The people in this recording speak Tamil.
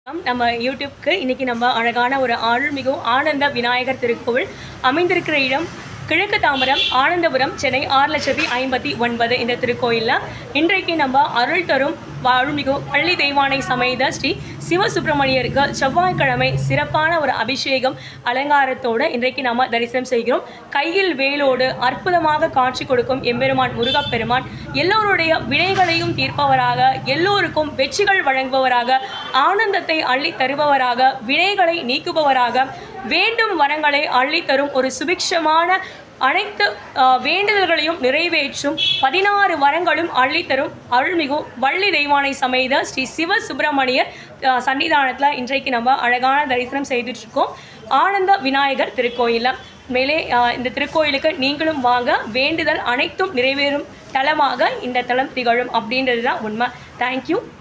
நம்ம யூடியூப்க்கு இன்னைக்கு நம்ம அழகான ஒரு அருள்மிகு ஆனந்த விநாயகர் திருக்கோவில் அமைந்திருக்கிற இடம் கிழக்கு தாம்பரம் ஆனந்தபுரம் சென்னை ஆறு லட்சத்தி ஐம்பத்தி ஒன்பது இந்த திருக்கோயிலில் இன்றைக்கு நம்ம அருள் தரும் அருள்மிகு பள்ளி தெய்வானை சமேத ஸ்ரீ சிவசுப்பிரமணியருக்கு செவ்வாய்க்கிழமை சிறப்பான ஒரு அபிஷேகம் அலங்காரத்தோடு இன்றைக்கு நாம தரிசனம் செய்கிறோம் கையில் வேலோடு அற்புதமாக காட்சி கொடுக்கும் எம்பெருமான் முருகப்பெருமான் எல்லோருடைய வினைகளையும் தீர்ப்பவராக எல்லோருக்கும் வெற்றிகள் வழங்குபவராக ஆனந்தத்தை அள்ளி தருபவராக வினைகளை நீக்குபவராக வேண்டும் வரங்களை அள்ளி தரும் ஒரு சுபிக்ஷமான அனைத்து அஹ், வேண்டுதல்களையும் நிறைவேற்றும் பதினாறு வரங்களும் அள்ளித்தரும் அருள்மிகு வள்ளி தெய்வானை சமேத ஸ்ரீ சிவ சுப்பிரமணியர் அஹ், சன்னிதானத்தில் இன்றைக்கு நம்ம அழகான தரிசனம் செய்துட்டு இருக்கோம் ஆனந்த விநாயகர் திருக்கோயிலில் மேலே அஹ், இந்த திருக்கோயிலுக்கு நீங்களும் வாங்க வேண்டுதல் அனைத்தும் நிறைவேறும் தலமாக இந்த தலம் திகழும் அப்படின்றது தான் உண்மை தேங்க்யூ